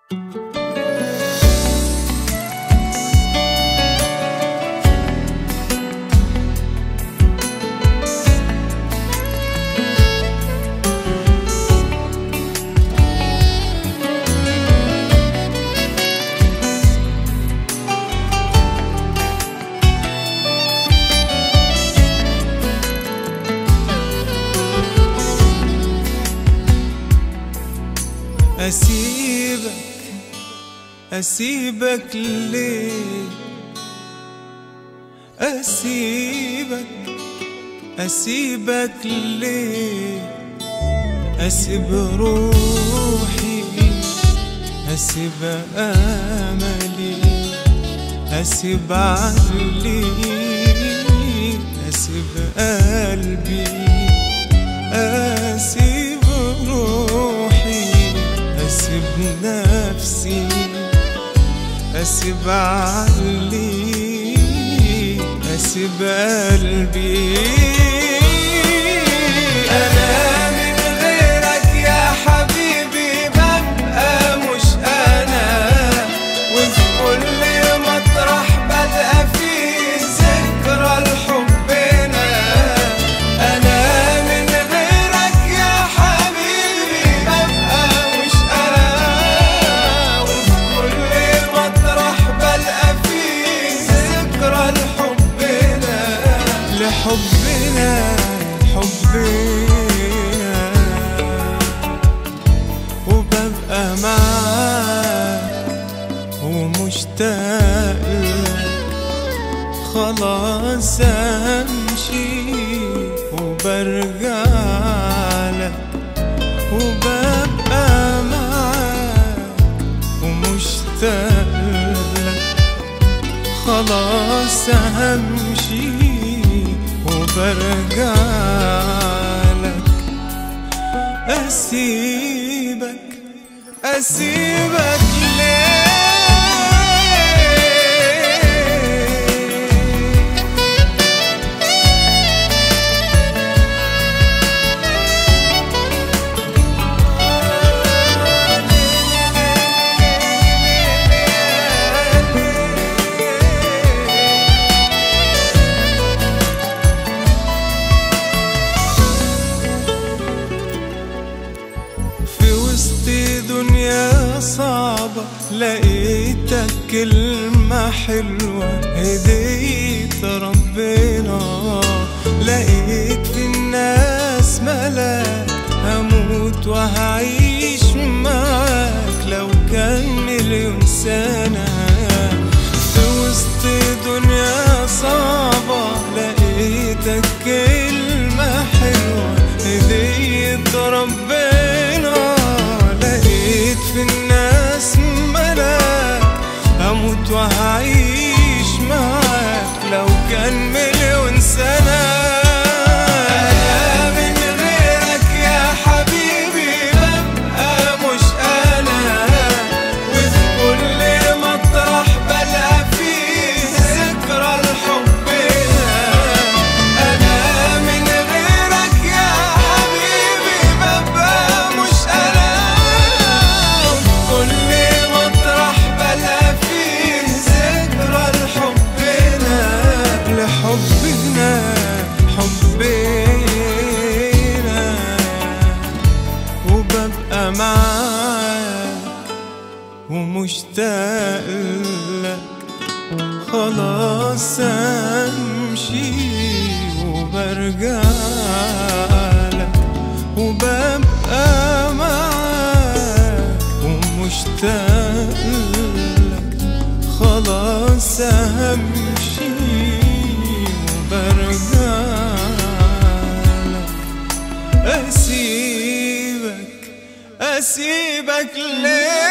أسيبك أسيبك ليه أسيبك أسيبك ليه أسيب روحي أسيب أملي أسيب عقلي أسيب قلبي أسيب روحي أسيب نفسي أسيب عقلي أسيب قلبي أنا من غيرك يا حبيبي ببقى مش أنا وفي كل مطرح بلقى فيه ذكرى لحبنا أنا من غيرك يا حبيبي ببقى مش أنا وفي كل مطرح بلقى فيه ذكرى لحبنا لحبنا حبنا وببقى معاك ومشتاق لك خلاص امشي وبرجع لك وببقى معاك ومشتاق لك خلاص همشي وبرجع لك أسيبك أسيبك ليه في وسط دنيا صعبة لقيتك كلمة حلوة هدية ربنا لقيت في الناس ملاك هموت وهعيش معاك لو كان مليون سنة في وسط دنيا صعبة لقيتك كلمة حلوة هدية ربنا لقيت في الناس ملاك هموت وهعيش معاك لو كان مليون سنة أنا من غيرك يا حبيبي ببقى مش أنا وفي كل مطرح بلقى فيه ذكرى لحبنا أنا من غيرك يا حبيبي ببقى مش أنا وفي كل مطرح بلقى فيه ذكرى لحبنا لحبنا حبنا وببقى معاك ومشتاق لك خلاص امشي وبرجع لك وببقى معاك ومشتاق لك خلاص همشي وبرجع لك أسيبك أسيبك ليه